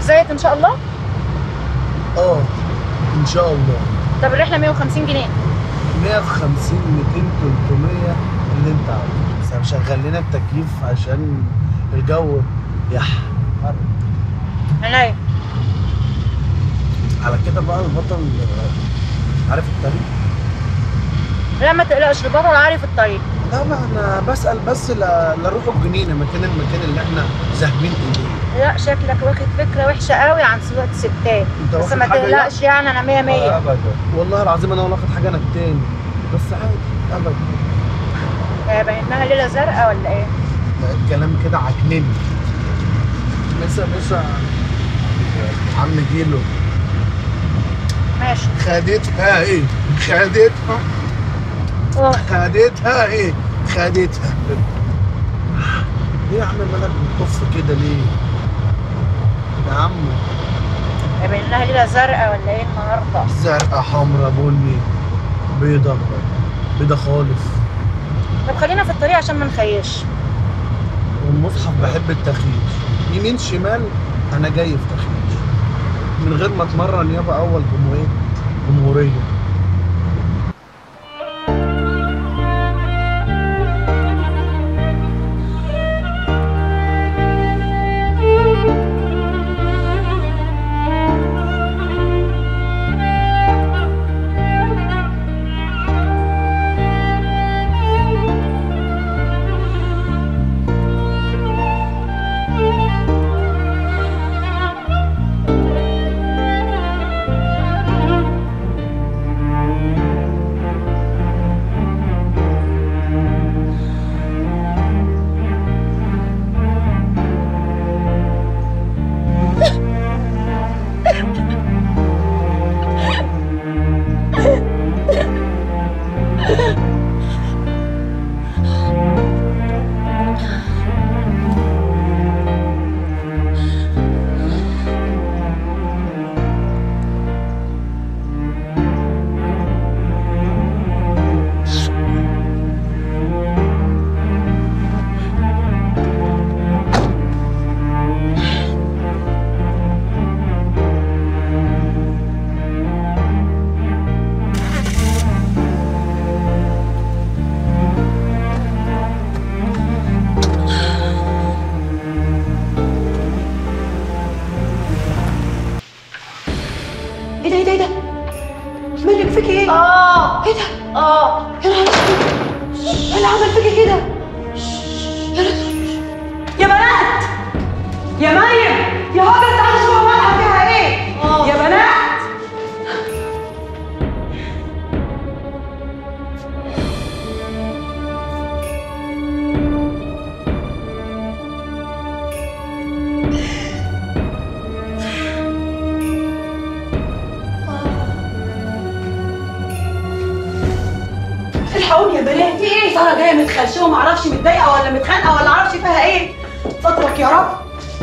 زيت ان شاء الله اه ان شاء الله طب الرحله 150 جنيه 150 200 300 اللي انت عاوزه بس مشغل لنا التكييف عشان الجو يح عينيا على كده بقى البطل آه، عارف الطريق لا ما تقلقش البطل عارف الطريق لا ما انا بسال بس لا لا نروحوا الجنينه مكان المكان اللي احنا زاهمين اليه لا شكلك واخد فكره وحشه قوي عن سواقه الستات انت بس واخد ما حاجة تقلقش يعني انا 100 100 ابدا والله العظيم انا ولا واخد حاجه انا التاني بس عادي ابدا هي باين لها ليله زرقاء ولا ايه؟ لا، الكلام كده عكنني مسا مسا عم جيلو ماشي خدتها ايه خدتها اه خدتها ايه خدتها ليه يا عم مالك بتطف كده ليه يا عم هي باين لها ليله زرقاء ولا ايه النهارده؟ زرقاء حمرا بني بيضة بيضة خالص طب خلينا في الطريق عشان ما نخيش والمصحف بحب التخييش يمين شمال انا جاي في تخييش من غير ما اتمرن يابا اول جمهوريه جمهوريه ايه ده ايه ده ايه ده مالك فيكي ايه؟ اه ايه ده؟ اه يا نهار اسود ايه اللي عمل فيكي كده؟ يا نهار يا بنات يا مريم يا هاجر تعالي شوفوا مالها فيها ايه؟ يا بنات الحقوني يا بنات في ايه؟ ساره جايه متخرشمه معرفش متضايقه ولا متخانقه ولا معرفش فيها ايه؟ سترك يا رب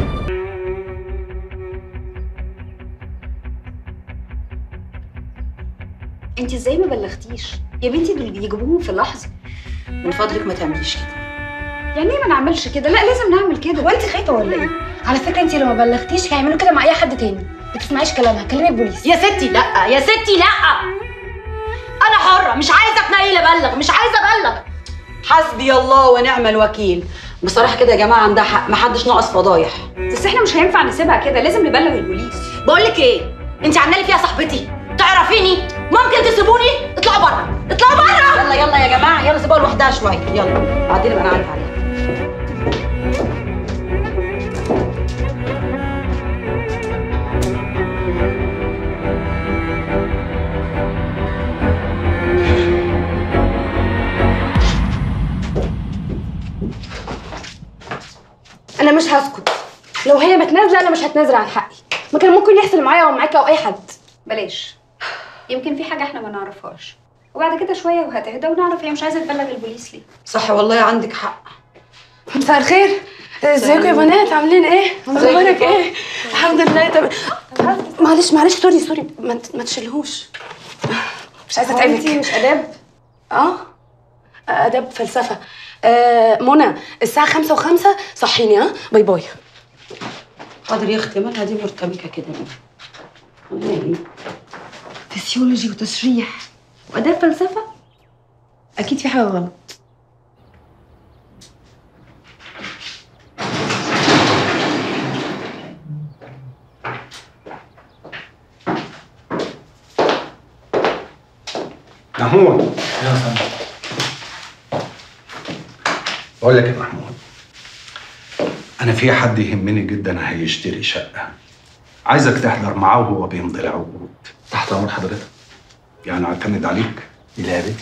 انت ازاي ما بلغتيش يا بنتي دول بيجيبوهم في لحظه من فضلك ما تعمليش كده يعني ايه ما نعملش كده لا لازم نعمل كده هو انت خايفه ولا ايه؟ على فكره انت لو ما بلغتيش هيعملوا كده مع اي حد تاني ما تسمعيش كلامها كلمي البوليس يا ستي لا يا ستي لا انا حره مش عايزه اتنيل ابلغ مش عايزه ابلغ حسبي الله ونعم الوكيل بصراحه كده يا جماعه عندها حق محدش ناقص فضايح بس احنا مش هينفع نسيبها كده لازم نبلغ البوليس بقول لك ايه انت عامله لي فيها صاحبتي تعرفيني ممكن تسيبوني اطلعوا بره اطلعوا بره يلا يلا يا جماعه يلا سيبوها لوحدها شويه يلا بعدين ابقى انا عارفه عليها انا مش هسكت لو هي متنازله انا مش هتنازل عن حقي ما كان ممكن يحصل معايا او معاكي او اي حد بلاش يمكن في حاجه احنا ما نعرفهاش وبعد كده شويه وهتهدى ونعرف هي مش عايزه تبلغ البوليس ليه صح والله عندك حق مساء الخير ازيكم يا بنات عاملين ايه؟ اخبارك ايه؟ الحمد لله تمام معلش معلش سوري سوري ما ت- ما تشيلهوش مش عايزه اتعبك انتي مش اداب اه اداب فلسفه آه منى الساعه خمسة وخمسة صحيني ها باي باي حاضر يا اختي مالها دي مرتبكه كده ليه؟ يعني فسيولوجي وتشريح واداب فلسفه اكيد في حاجه غلط محمود بقول لك يا محمود انا في حد يهمني جدا هيشتري شقه عايزك تحضر معاه وهو بيمضي العقود تحت امر حضرتك يعني اعتمد عليك الى بيتي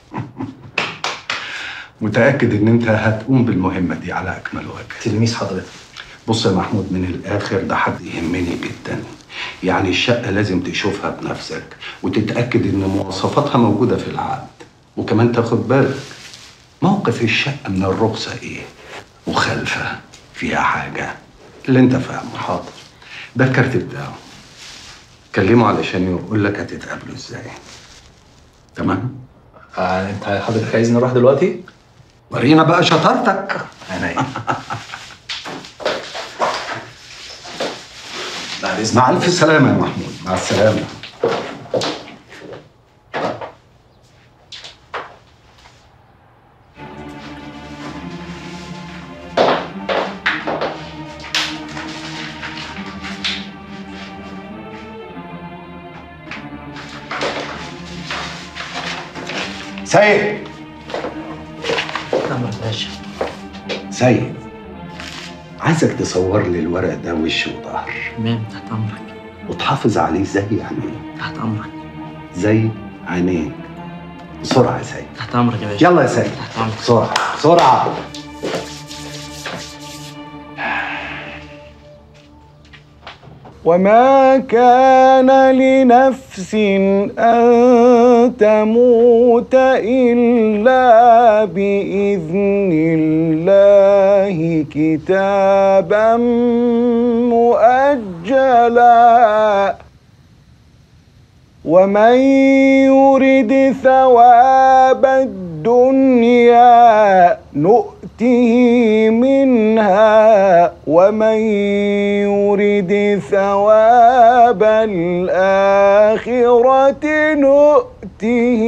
متاكد ان انت هتقوم بالمهمه دي على اكمل وجه تلميذ حضرتك بص يا محمود من الاخر ده حد يهمني جدا يعني الشقه لازم تشوفها بنفسك وتتاكد ان مواصفاتها موجوده في العقد وكمان تاخد بالك موقف الشقه من الرخصه ايه مخالفه فيها حاجه اللي انت فاهمه حاضر ده الكارت بتاعه كلمه علشان يقول لك هتتقابلوا ازاي تمام آه انت حضرتك عايزني اروح دلوقتي؟ ورينا بقى شطارتك انا بعد اذنك مع الف سلامه يا محمود مع السلامه سيد امر باشا سيد عايزك تصور لي الورق ده وش وظهر تمام تحت امرك وتحافظ عليه زي عينيك تحت امرك زي عينيك بسرعة يا سيد تحت امرك يا باشا يلا يا سيد تحت امرك بسرعة بسرعة وما كان لنفس أن تموت إلا بإذن الله كتابا مؤجلا ومن يرد ثواب الدنيا نؤته منها ومن يرد ثواب الآخرة نؤته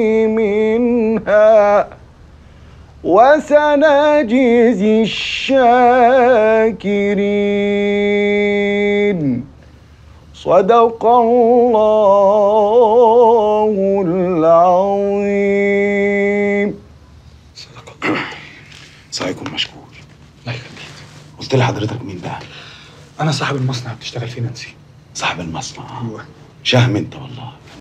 منها وسنجزي الشاكرين صدق الله العظيم سعيكم مشكور الله يخليك قلت لحضرتك مين ده؟ أنا صاحب المصنع بتشتغل فيه نانسي صاحب المصنع أيوه شهم انت والله